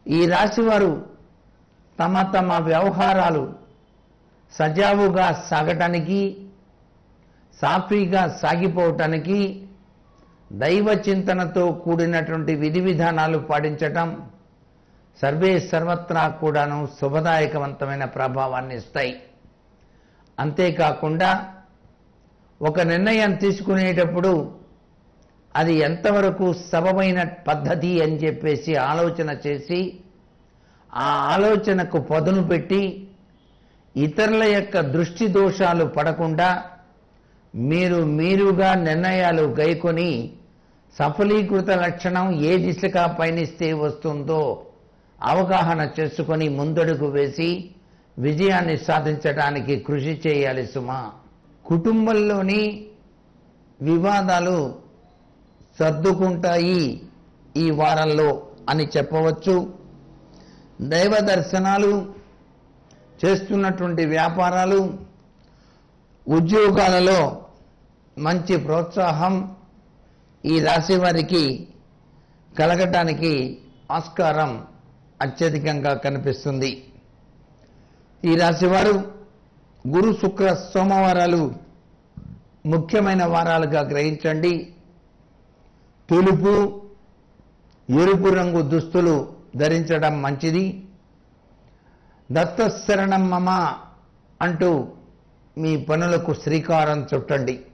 ఈ రాశివారు తమ తమ వ్యవహారాలు సజావుగా సాగటానికి సాఫీగా సాగిపోవటానికి దైవ చింతనతో కూడినటువంటి విధి విధానాలు పాటించటం సర్వే సర్వత్రా కూడాను శుభదాయకవంతమైన ప్రభావాన్ని ఇస్తాయి అంతేకాకుండా ఒక నిర్ణయం తీసుకునేటప్పుడు అది ఎంతవరకు సబమైన పద్ధతి అని చెప్పేసి ఆలోచన చేసి ఆ ఆలోచనకు పదును పెట్టి ఇతరుల యొక్క దృష్టి దోషాలు పడకుండా మీరు మీరుగా నిర్ణయాలు గైకొని సఫలీకృత లక్షణం ఏ దిశగా పయనిస్తే వస్తుందో అవగాహన చేసుకొని ముందడుగు వేసి విజయాన్ని సాధించడానికి కృషి చేయాలి సుమా కుటుంబంలోని వివాదాలు సర్దుకుంటాయి ఈ వారంలో అని చెప్పవచ్చు దైవ దర్శనాలు చేస్తున్నటువంటి వ్యాపారాలు ఉద్యోగాలలో మంచి ప్రోత్సాహం ఈ రాశి వారికి కలగటానికి ఆస్కారం అత్యధికంగా కనిపిస్తుంది ఈ రాశివారు గురు శుక్ర సోమవారాలు ముఖ్యమైన వారాలుగా గ్రహించండి తెలుపు ఎరుపు రంగు దుస్తులు ధరించడం మంచిది దత్తశరణం మమ అంటూ మీ పనులకు శ్రీకారం చుట్టండి